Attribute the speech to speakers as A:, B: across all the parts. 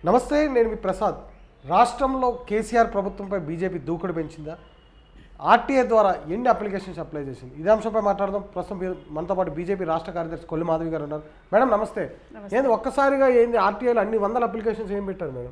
A: నమస్తే నేను మీ ప్రసాద్ రాష్ట్రంలో కేసీఆర్ ప్రభుత్వంపై బీజేపీ దూకుడు పెంచిందా ఆర్టీఏ ద్వారా ఎన్ని అప్లికేషన్స్ అప్లై చేసింది ఇదే అంశంపై మాట్లాడదాం ప్రస్తుతం మీ- మనతో పాటు బీజేపీ రాష్ట్ర కార్యదర్శి కొల్లి మాధవి గారు ఉన్నారు మేడం నమస్తే ఏంది ఒక్కసారిగా ఏంది ఆర్టీఐలో అన్ని వందల అప్లికేషన్స్ ఏం పెట్టారు మేడం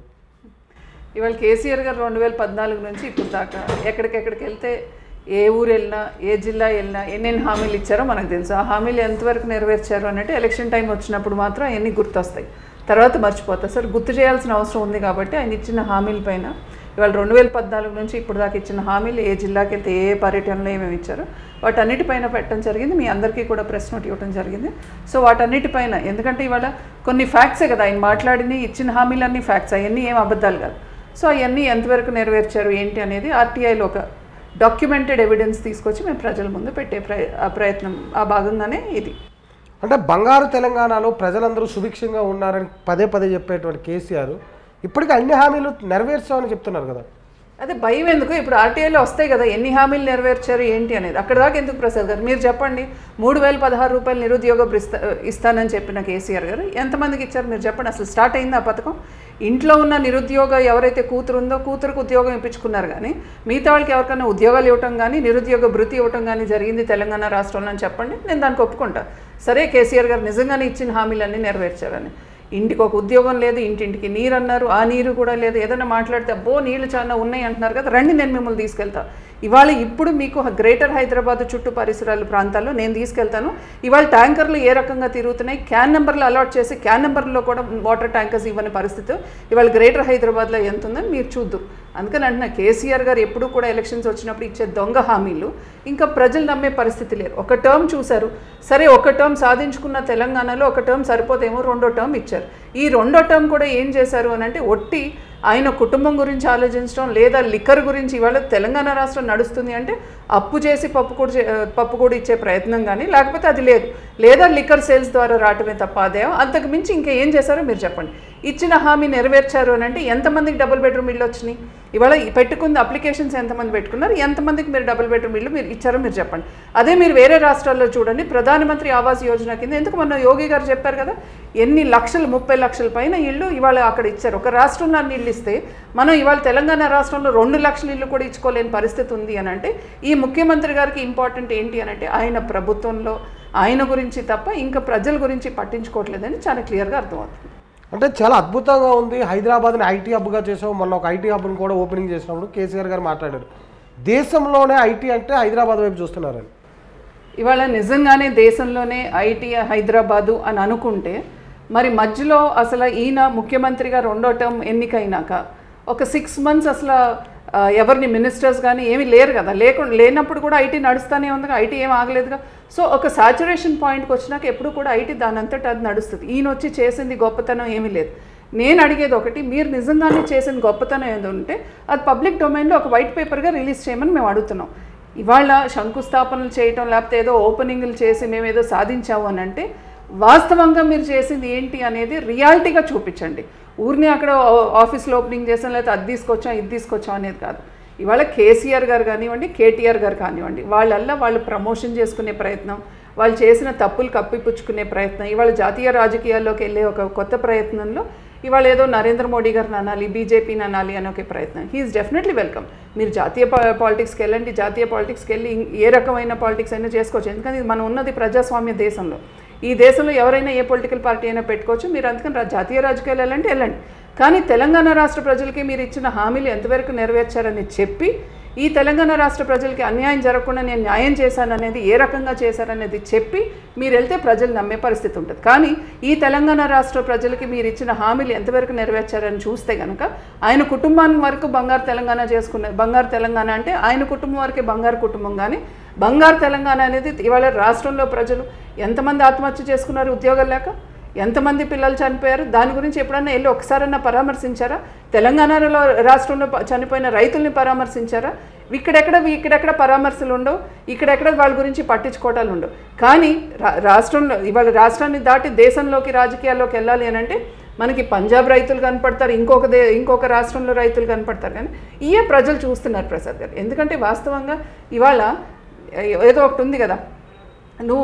B: ఇవాళ కేసీఆర్ గారు రెండు వేల పద్నాలుగు నుంచి ఇప్పుడు దాకా ఎక్కడికెక్కడికి వెళ్తే ఏ ఊరు వెళ్ళినా ఏ జిల్లా వెళ్ళినా ఎన్నెన్ని హామీలు ఇచ్చారో మనకు తెలుసు ఆ హామీలు ఎంతవరకు నెరవేర్చారు అన్నట్టు ఎలక్షన్ టైం వచ్చినప్పుడు మాత్రం అవన్నీ గుర్తొస్తాయి తర్వాత మర్చిపోతాయి సార్ గుర్తు చేయాల్సిన అవసరం ఉంది కాబట్టి ఆయన ఇచ్చిన హామీల పైన ఇవాళ రెండు వేల పద్నాలుగు నుంచి ఇప్పుడు దాకా ఇచ్చిన హామీలు ఏ జిల్లాకి వెళ్తే ఏ పర్యటనలో ఏమేమి ఇచ్చారో వాటన్నిటిపైన పెట్టడం జరిగింది మీ అందరికీ కూడా ప్రెస్ నోట్ ఇవ్వడం జరిగింది సో వాటన్నిటిపైన ఎందుకంటే ఇవాళ కొన్ని ఫ్యాక్ట్సే కదా ఆయన మాట్లాడింది ఇచ్చిన హామీలన్నీ ఫ్యాక్ట్స్ అవన్నీ ఏం అబద్ధాలు కాదు సో అవన్నీ ఎంతవరకు నెరవేర్చారు ఏంటి అనేది ఆర్టీఐలో ఒక డాక్యుమెంటెడ్ ఎవిడెన్స్ తీసుకొచ్చి మేము ప్రజల ముందు పెట్టే ప్రయ ఆ ప్రయత్నం ఆ భాగంగానే ఇది
A: అంటే బంగారు తెలంగాణలో ప్రజలందరూ సుభిక్షంగా ఉన్నారని పదే పదే చెప్పేటువంటి కేసీఆర్ ఇప్పటికీ అన్ని హామీలు నెరవేర్చామని చెప్తున్నారు కదా
B: అదే భయం ఎందుకు ఇప్పుడు ఆర్టీఐలో వస్తాయి కదా ఎన్ని హామీలు నెరవేర్చారు ఏంటి అనేది అక్కడ దాకా ఎందుకు ప్రసాద్ గారు మీరు చెప్పండి మూడు వేల పదహారు రూపాయలు నిరుద్యోగ భృస్త- ఇస్తానని చెప్పిన కేసీఆర్ గారు ఎంతమందికి ఇచ్చారు మీరు చెప్పండి అసలు స్టార్ట్ అయింది ఆ పథకం ఇంట్లో ఉన్న నిరుద్యోగ ఎవరైతే కూతురు ఉందో కూతురుకు ఉద్యోగం ఇప్పించుకున్నారు కానీ మిగతా వాళ్ళకి ఎవరికైనా ఉద్యోగాలు ఇవ్వటం కానీ నిరుద్యోగ భృతి ఇవ్వటం కానీ జరిగింది తెలంగాణ రాష్ట్రంలో అని చెప్పండి నేను దానికి ఒప్పుకుంటా సరే కేసీఆర్ గారు నిజంగానే ఇచ్చిన హామీలన్నీ నెరవేర్చారని ఇంటికి ఒక ఉద్యోగం లేదు ఇంటింటికి నీరు అన్నారు ఆ నీరు కూడా లేదు ఏదైనా మాట్లాడితే అబ్బో నీళ్ళు చాలా ఉన్నాయి అంటున్నారు కదా రండి నేను మిమ్మల్ని తీసుకెళ్తా ఇవాళ ఇప్పుడు మీకు గ్రేటర్ హైదరాబాద్ చుట్టూ పరిసరాల ప్రాంతాల్లో నేను తీసుకెళ్తాను ఇవాళ ట్యాంకర్లు ఏ రకంగా తిరుగుతున్నాయి క్యాన్ నెంబర్లు అలాట్ చేసి క్యాన్ నెంబర్లో కూడా వాటర్ ట్యాంకర్స్ ఇవ్వని పరిస్థితి ఇవాళ గ్రేటర్ హైదరాబాద్లో ఎంత ఉందని మీరు చూద్దురు అందుకని అంటున్నా కేసీఆర్ గారు ఎప్పుడు కూడా ఎలక్షన్స్ వచ్చినప్పుడు ఇచ్చే దొంగ హామీలు ఇంకా ప్రజలు నమ్మే పరిస్థితి లేరు ఒక టర్మ్ చూశారు సరే ఒక టర్మ్ సాధించుకున్న తెలంగాణలో ఒక టర్మ్ సరిపోతేమో రెండో టర్మ్ ఇచ్చారు ఈ రెండో టర్మ్ కూడా ఏం చేశారు అని అంటే ఒట్టి ఆయన కుటుంబం గురించి ఆలోచించడం లేదా లిక్కర్ గురించి ఇవాళ తెలంగాణ రాష్ట్రం నడుస్తుంది అంటే అప్పు చేసి పప్పు కూడా చే- పప్పు కూడా ఇచ్చే ప్రయత్నం కానీ లేకపోతే అది లేదు లేదా లిక్కర్ సేల్స్ ద్వారా రావటమే తప్ప ఆదాయం అంతకు మించి ఇంకా ఏం చేశారో మీరు చెప్పండి ఇచ్చిన హామీ నెరవేర్చారు అని అంటే ఎంతమందికి డబుల్ బెడ్రూమ్ ఇల్లు వచ్చినాయి ఇవాళ ఈ పెట్టుకున్న అప్లికేషన్స్ ఎంతమంది పెట్టుకున్నారు ఎంతమందికి మీరు డబుల్ బెడ్రూమ్ ఇల్లు మీరు ఇచ్చారో మీరు చెప్పండి అదే మీరు వేరే రాష్ట్రాల్లో చూడండి ప్రధానమంత్రి ఆవాస్ యోజన కింద ఎందుకు మొన్న యోగి గారు చెప్పారు కదా ఎన్ని లక్షలు ముప్పై లక్షల పైన ఇల్లు ఇవాళ అక్కడ ఇచ్చారు ఒక రాష్ట్రంలో అన్ని ఇల్లు ఇస్తే మనం ఇవాళ తెలంగాణ రాష్ట్రంలో రెండు లక్షల ఇల్లు కూడా ఇచ్చుకోలేని పరిస్థితి ఉంది అని అంటే ఈ ముఖ్యమంత్రి గారికి ఇంపార్టెంట్ ఏంటి అని అంటే ఆయన ప్రభుత్వంలో ఆయన గురించి తప్ప ఇంకా ప్రజల గురించి పట్టించుకోవట్లేదని చాలా క్లియర్గా అర్థమవుతుంది
A: అంటే చాలా అద్భుతంగా ఉంది హైదరాబాద్ని ఐటీ హబ్గా చేసావు మొన్న ఒక ఐటీ హబ్ను కూడా ఓపెనింగ్ చేసినప్పుడు కేసీఆర్ గారు మాట్లాడారు దేశంలోనే ఐటీ అంటే హైదరాబాద్ వైపు చూస్తున్నారని
B: ఇవాళ నిజంగానే దేశంలోనే ఐటీ హైదరాబాదు అని అనుకుంటే మరి మధ్యలో అసలు ఈయన ముఖ్యమంత్రిగా రెండో టర్మ్ ఎన్నికైనాక ఒక సిక్స్ మంత్స్ అసలు ఆ, ఎవరిని మినిస్టర్స్ కానీ ఏమీ లేరు కదా లేకుండా లేనప్పుడు కూడా ఐటీ నడుస్తూనే ఉందిగా ఐటీ ఏం ఆగలేదుగా సో ఒక సాచురేషన్ పాయింట్కి వచ్చినాక ఎప్పుడు కూడా ఐటీ దాని అంతటా అది నడుస్తుంది ఈయన వచ్చి చేసింది గొప్పతనం ఏమీ లేదు నేను అడిగేది ఒకటి మీరు నిజంగానే చేసిన గొప్పతనం ఏదో ఉంటే అది పబ్లిక్ డొమైన్లో ఒక వైట్ పేపర్గా రిలీజ్ చేయమని మేము అడుగుతున్నాం ఇవాళ శంకుస్థాపనలు చేయటం లేకపోతే ఏదో ఓపెనింగ్లు చేసి మేము ఏదో సాధించాము అని అంటే వాస్తవంగా మీరు చేసింది ఏంటి అనేది రియాలిటీగా చూపించండి ఊరిని అక్కడ ఆ- ఆఫీస్లో ఓపెనింగ్ చేసాం లేకపోతే అది తీసుకొచ్చాం ఇది తీసుకొచ్చాం అనేది కాదు ఇవాళ కేసీఆర్ గారు కానివ్వండి కేటీఆర్ గారు కానివ్వండి వాళ్ళల్లా వాళ్ళు ప్రమోషన్ చేసుకునే ప్రయత్నం వాళ్ళు చేసిన తప్పులు కప్పిపుచ్చుకునే ప్రయత్నం ఇవాళ జాతీయ రాజకీయాల్లోకి వెళ్ళే ఒక కొత్త ప్రయత్నంలో ఇవాళ ఏదో నరేంద్ర మోడీ గారిని అనాలి బీజేపీని అనాలి అనే ఒక ప్రయత్నం హీఈస్ డెఫినెట్లీ వెల్కమ్ మీరు జాతీయ పా- పాలిటిక్స్కి వెళ్ళండి జాతీయ పాలిటిక్స్కి వెళ్ళి ఇం- ఏ రకమైన పాలిటిక్స్ అయినా చేసుకోవచ్చు ఎందుకంటే ఇది మనం ఉన్నది ప్రజాస్వామ్య దేశంలో ఈ దేశంలో ఎవరైనా ఏ పొలిటికల్ పార్టీ అయినా పెట్టుకోవచ్చు మీరు అందుకని రా- జాతీయ రాజకీయాలు వెళ్ళండి వెళ్ళండి కానీ తెలంగాణ రాష్ట్ర ప్రజలకి మీరు ఇచ్చిన హామీలు ఎంతవరకు నెరవేర్చారని చెప్పి ఈ తెలంగాణ రాష్ట్ర ప్రజలకి అన్యాయం జరగకుండా నేను న్యాయం చేశాననేది ఏ రకంగా చేశారనేది చెప్పి మీరు వెళ్తే ప్రజలు నమ్మే పరిస్థితి ఉంటుంది కానీ ఈ తెలంగాణ రాష్ట్ర ప్రజలకి మీరు ఇచ్చిన హామీలు ఎంతవరకు నెరవేర్చారని చూస్తే కనుక ఆయన కుటుంబానికి వరకు బంగారు తెలంగాణ చేసుకున్నారు బంగారు తెలంగాణ అంటే ఆయన కుటుంబం వరకే బంగారు కుటుంబం కానీ బంగారు తెలంగాణ అనేది ఇవాళ రాష్ట్రంలో ప్రజలు ఎంతమంది ఆత్మహత్య చేసుకున్నారు ఉద్యోగాలు లేక ఎంతమంది పిల్లలు చనిపోయారు దాని గురించి ఎప్పుడన్నా వెళ్ళి ఒకసారన్నా పరామర్శించారా తెలంగాణలో రాష్ట్రంలో ప- చనిపోయిన రైతుల్ని పరామర్శించారా ఇక్కడెక్కడ ఇక్కడెక్కడ పరామర్శలు ఉండవు ఇక్కడెక్కడ వాళ్ళ గురించి పట్టించుకోవటాలు ఉండవు కానీ రా- రాష్ట్రంలో ఇవాళ రాష్ట్రాన్ని దాటి దేశంలోకి రాజకీయాల్లోకి వెళ్ళాలి అని అంటే మనకి పంజాబ్ రైతులు కనపడతారు ఇంకొక దే ఇంకొక రాష్ట్రంలో రైతులు కనపడతారు కానీ ఇయే ప్రజలు చూస్తున్నారు ప్రసాద్ గారు ఎందుకంటే వాస్తవంగా ఇవాళ ఏదో ఒకటి ఉంది కదా నువ్వు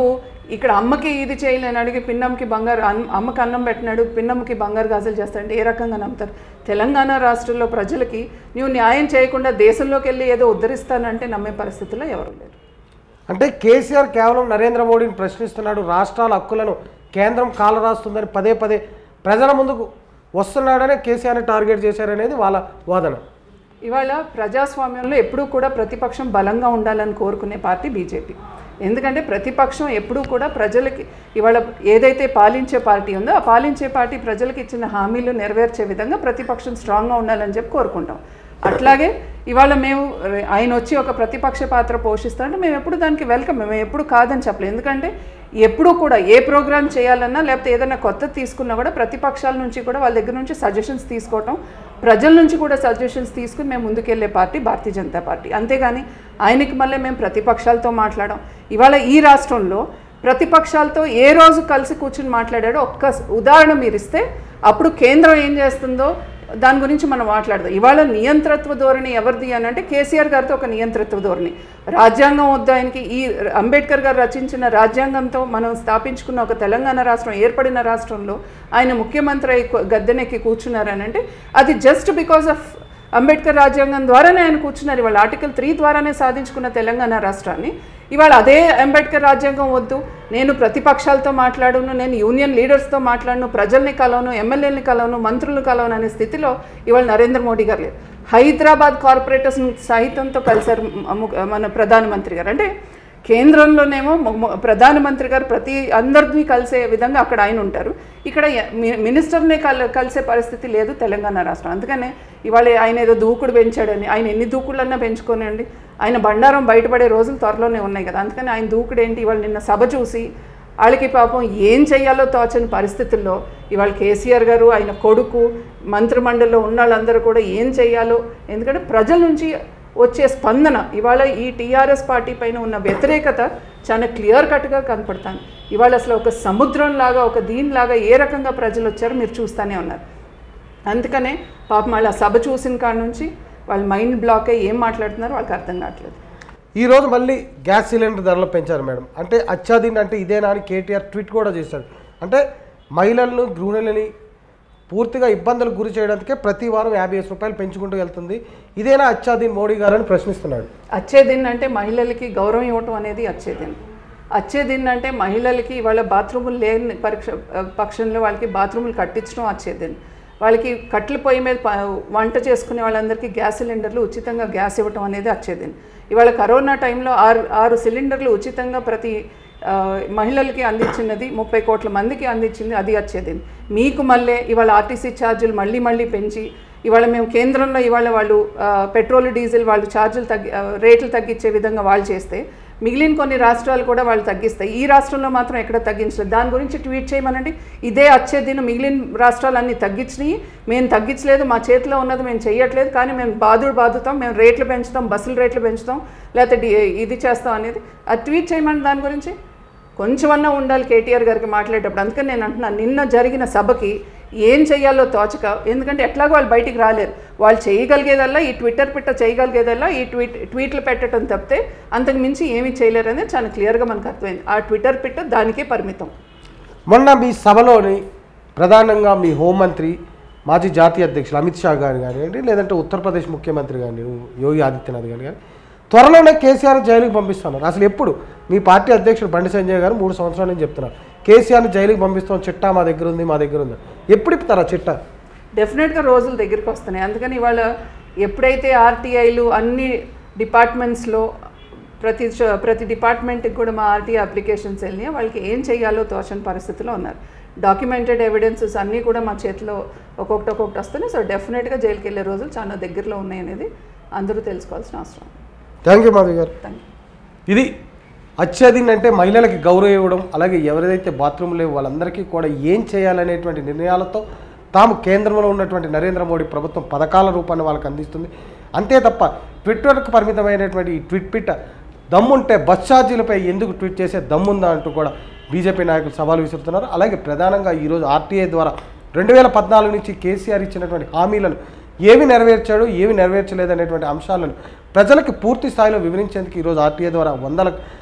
B: ఇక్కడ అమ్మకి ఇది చేయలేని అడిగి పిన్నమ్మకి బంగారు అన్- అమ్మకి అన్నం పెట్టినాడు పిన్నమ్మకి బంగారు గాజులు చేస్తాడంటే ఏ రకంగా నమ్ముతారు తెలంగాణ రాష్ట్రంలో ప్రజలకి నువ్వు న్యాయం చేయకుండా దేశంలోకి వెళ్ళి ఏదో ఉద్ధరిస్తానంటే నమ్మే పరిస్థితిలో ఎవరు లేరు
A: అంటే కేసీఆర్ కేవలం నరేంద్ర మోడీని ప్రశ్నిస్తున్నాడు రాష్ట్రాల హక్కులను కేంద్రం కాలరాస్తుందని పదే పదే ప్రజల ముందుకు వస్తున్నాడనే కేసీఆర్ని టార్గెట్ చేశారనేది వాళ్ళ వాదన
B: ఇవాళ ప్రజాస్వామ్యంలో ఎప్పుడూ కూడా ప్రతిపక్షం బలంగా ఉండాలని కోరుకునే పార్టీ బీజేపీ ఎందుకంటే ప్రతిపక్షం ఎప్పుడూ కూడా ప్రజలకి ఇవాళ ఏదైతే పాలించే పార్టీ ఉందో ఆ పాలించే పార్టీ ప్రజలకు ఇచ్చిన హామీలు నెరవేర్చే విధంగా ప్రతిపక్షం స్ట్రాంగ్గా ఉండాలని చెప్పి కోరుకుంటాం అట్లాగే ఇవాళ మేము రే- ఆయన వచ్చి ఒక ప్రతిపక్ష పాత్ర పోషిస్తారంటే మేము ఎప్పుడు దానికి వెల్కమ్ మేము ఎప్పుడు కాదని చెప్పలేదు ఎందుకంటే ఎప్పుడూ కూడా ఏ ప్రోగ్రామ్ చేయాలన్నా లేకపోతే ఏదైనా కొత్తది తీసుకున్నా కూడా ప్రతిపక్షాల నుంచి కూడా వాళ్ళ దగ్గర నుంచి సజెషన్స్ తీసుకోవటం ప్రజల నుంచి కూడా సజెషన్స్ తీసుకుని మేము ముందుకెళ్లే పార్టీ భారతీయ జనతా పార్టీ అంతేగాని ఆయనకి మళ్ళీ మేము ప్రతిపక్షాలతో మాట్లాడడం ఇవాళ ఈ రాష్ట్రంలో ప్రతిపక్షాలతో ఏ రోజు కలిసి కూర్చుని మాట్లాడాడో ఒక్క ఉదాహరణ మీరు ఇస్తే అప్పుడు కేంద్రం ఏం చేస్తుందో దాని గురించి మనం మాట్లాడదాం ఇవాళ నియంత్రత్వ ధోరణి ఎవరిది అని అంటే కేసీఆర్ గారితో ఒక నియంత్రత్వ ధోరణి రాజ్యాంగం వద్దు ఆయనకి ఈ అంబేద్కర్ గారు రచించిన రాజ్యాంగంతో మనం స్థాపించుకున్న ఒక తెలంగాణ రాష్ట్రం ఏర్పడిన రాష్ట్రంలో ఆయన ముఖ్యమంత్రి అయి కు- గద్దెనెక్కి కూర్చున్నారని అంటే అది జస్ట్ బికాస్ ఆఫ్ అంబేద్కర్ రాజ్యాంగం ద్వారానే ఆయన కూర్చున్నారు ఇవాళ ఆర్టికల్ త్రీ ద్వారానే సాధించుకున్న తెలంగాణ రాష్ట్రాన్ని ఇవాళ అదే అంబేద్కర్ రాజ్యాంగం వద్దు నేను ప్రతిపక్షాలతో మాట్లాడును నేను యూనియన్ లీడర్స్తో మాట్లాడను ప్రజల్ని కలవను ఎమ్మెల్యేని కలవను మంత్రులను కలవను అనే స్థితిలో ఇవాళ నరేంద్ర మోడీ గారు లేరు హైదరాబాద్ కార్పొరేటర్స్ సహితంతో కలిశారు మ- ము- మన ప్రధానమంత్రి గారు అంటే కేంద్రంలోనేమో మొ- మొ- ప్రధానమంత్రి గారు ప్రతి అందరినీ కలిసే విధంగా అక్కడ ఆయన ఉంటారు ఇక్కడ ఎ- మి- మినిస్టర్ని కల్ కలిసే పరిస్థితి లేదు తెలంగాణ రాష్ట్రం అందుకనే ఇవాళ ఆయన ఏదో దూకుడు పెంచాడని ఆయన ఎన్ని దూకుళ్ళన్నా పెంచుకోనండి ఆయన బండారం బయటపడే రోజులు త్వరలోనే ఉన్నాయి కదా అందుకని ఆయన దూకుడు ఏంటి ఇవాళ నిన్న సభ చూసి వాళ్ళకి పాపం ఏం చేయాలో తోచని పరిస్థితుల్లో ఇవాళ కేసీఆర్ గారు ఆయన కొడుకు మంత్రిమండలిలో ఉన్న వాళ్ళందరూ కూడా ఏం చేయాలో ఎందుకంటే ప్రజల నుంచి వచ్చే స్పందన ఇవాళ ఈ టీఆర్ఎస్ పార్టీ పైన ఉన్న వ్యతిరేకత చాలా క్లియర్ కట్గా కనపడుతుంది ఇవాళ అసలు ఒక సముద్రం లాగా ఒక దీనిలాగా ఏ రకంగా ప్రజలు వచ్చారో మీరు చూస్తూనే ఉన్నారు అందుకనే పాపం వాళ్ళ సభ చూసిన కాడ నుంచి వాళ్ళ మైండ్ బ్లాక్ అయ్యి ఏం మాట్లాడుతున్నారో వాళ్ళకి అర్థం కావట్లేదు
A: ఈరోజు మళ్ళీ గ్యాస్ సిలిండర్ ధరలు పెంచారు మేడం అంటే అచ్చాదీన్ అంటే ఇదేనా అని కేటీఆర్ ట్వీట్ కూడా చేశాడు అంటే మహిళలను గృహిణులని పూర్తిగా ఇబ్బందులకు గురి చేయడానికే ప్రతి వారం యాభై ఐదు రూపాయలు పెంచుకుంటూ వెళ్తుంది ఇదేనా అచ్చాదీన్ మోడీ గారు అని ప్రశ్నిస్తున్నాడు
B: అచ్చేదిన్ అంటే మహిళలకి గౌరవం ఇవ్వటం అనేది అచ్చేదిన్ అచ్చేదిన్ అంటే మహిళలకి వాళ్ళ బాత్రూములు లేని పరీక్ష పక్షంలో వాళ్ళకి బాత్రూములు కట్టించడం అచ్చేదిన్ వాళ్ళకి కట్టెల పొయ్యి మీద ప- వంట చేసుకునే వాళ్ళందరికీ గ్యాస్ సిలిండర్లు ఉచితంగా గ్యాస్ ఇవ్వటం అనేది అచ్చేదిన్ ఇవాళ కరోనా టైంలో ఆరు ఆరు సిలిండర్లు ఉచితంగా ప్రతి ఆ, మహిళలకి అందించినది ముప్పై కోట్ల మందికి అందించింది అది వచ్చేది మీకు మళ్ళీ ఇవాళ ఆర్టీసీ ఛార్జీలు మళ్ళీ మళ్ళీ పెంచి ఇవాళ మేము కేంద్రంలో ఇవాళ వాళ్ళు ఆ, పెట్రోల్ డీజిల్ వాళ్ళు ఛార్జీలు తగ్గి ఆ, రేట్లు తగ్గించే విధంగా వాళ్ళు చేస్తే మిగిలిన కొన్ని రాష్ట్రాలు కూడా వాళ్ళు తగ్గిస్తాయి ఈ రాష్ట్రంలో మాత్రం ఎక్కడ తగ్గించలేదు దాని గురించి ట్వీట్ చేయమనండి ఇదే వచ్చే దిన మిగిలిన రాష్ట్రాలన్నీ తగ్గించినాయి మేము తగ్గించలేదు మా చేతిలో ఉన్నది మేము చేయట్లేదు కానీ మేము బాధుడు బాధుతాం మేము రేట్లు పెంచుతాం బస్సుల రేట్లు పెంచుతాం లేకపోతే డి- ఇది చేస్తాం అనేది అది ట్వీట్ చేయమని దాని గురించి కొంచెమన్నా ఉండాలి కేటీఆర్ గారికి మాట్లాడేటప్పుడు అందుకని నేను అంటున్నాను నిన్న జరిగిన సభకి ఏం చేయాలో తోచక ఎందుకంటే ఎట్లాగో వాళ్ళు బయటికి రాలేరు వాళ్ళు చేయగలిగేదల్లా ఈ ట్విట్టర్ పిట్ట చేయగలిగేదల్లా ఈ ట్వీట్ ట్వీట్లు పెట్టడం తప్పితే అంతకు మించి ఏమీ చేయలేరు అనేది చాలా క్లియర్గా మనకు అర్థమైంది ఆ ట్విట్టర్ పిట్ట దానికే పరిమితం
A: మొన్న మీ సభలోని ప్రధానంగా మీ హోంమంత్రి మాజీ జాతీయ అధ్యక్షులు అమిత్ షా గారు కానివ్వండి లేదంటే ఉత్తరప్రదేశ్ ముఖ్యమంత్రి కానీ యోగి ఆదిత్యనాథ్ గారు కానీ త్వరలోనే కేసీఆర్ జైలుకి పంపిస్తున్నారు అసలు ఎప్పుడు మీ పార్టీ అధ్యక్షుడు బండి సంజయ్ గారు మూడు సంవత్సరాల నుంచి చెప్తున్నారు కేసీఆర్ని జైలుకి పంపిస్తాం చిట్టా మా దగ్గర ఉంది మా దగ్గర ఉంది ఎప్పుడు ఇప్పుతారా చిట్టా
B: డెఫినెట్గా రోజులు దగ్గరికి వస్తున్నాయి అందుకని ఇవాళ ఎప్పుడైతే ఆర్టీఐలు అన్ని డిపార్ట్మెంట్స్లో ప్రతి చ- ప్రతి డిపార్ట్మెంట్కి కూడా మా ఆర్టీఐ అప్లికేషన్స్ వెళ్ళినాయి వాళ్ళకి ఏం చేయాలో తోచని పరిస్థితిలో ఉన్నారు డాక్యుమెంటెడ్ ఎవిడెన్సెస్ అన్నీ కూడా మా చేతిలో ఒక్కొక్కటి ఒక్కొక్కటి వస్తున్నాయి సో డెఫినెట్గా జైలుకి వెళ్ళే రోజులు చాలా దగ్గరలో ఉన్నాయి అనేది అందరూ తెలుసుకోవాల్సిన అవసరం
A: థ్యాంక్ యూ మాధవి గారు
B: థ్యాంక్ యూ
A: ఇది అత్యధిన్ అంటే మహిళలకి గౌరవం ఇవ్వడం అలాగే ఎవరైతే బాత్రూమ్ లేవు వాళ్ళందరికీ కూడా ఏం చేయాలనేటువంటి నిర్ణయాలతో తాము కేంద్రంలో ఉన్నటువంటి నరేంద్ర మోడీ ప్రభుత్వం పథకాల రూపాన్ని వాళ్ళకి అందిస్తుంది అంతే తప్ప ట్విట్టర్కు పరిమితమైనటువంటి ఈ ట్విట్ పిట్ట దమ్ముంటే బస్ ఛార్జీలపై ఎందుకు ట్వీట్ చేసే దమ్ముందా అంటూ కూడా బీజేపీ నాయకులు సవాలు విసురుతున్నారు అలాగే ప్రధానంగా ఈరోజు ఆర్టీఐ ద్వారా రెండు వేల పద్నాలుగు నుంచి కేసీఆర్ ఇచ్చినటువంటి హామీలను ఏమి నెరవేర్చాడు ఏమి నెరవేర్చలేదు అనేటువంటి అంశాలను ప్రజలకు పూర్తి స్థాయిలో వివరించేందుకు ఈరోజు ఆర్టీఐ ద్వారా వందల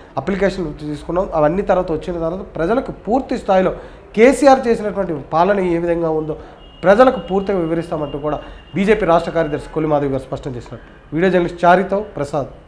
A: అప్లికేషన్ తీసుకున్నాం అవన్నీ తర్వాత వచ్చిన తర్వాత ప్రజలకు పూర్తి స్థాయిలో కేసీఆర్ చేసినటువంటి పాలన ఏ విధంగా ఉందో ప్రజలకు పూర్తిగా వివరిస్తామంటూ కూడా బీజేపీ రాష్ట్ర కార్యదర్శి కొల్లి మాధవి గారు స్పష్టం చేసినారు వీడియో జర్నలిస్ట్ చారితో ప్రసాద్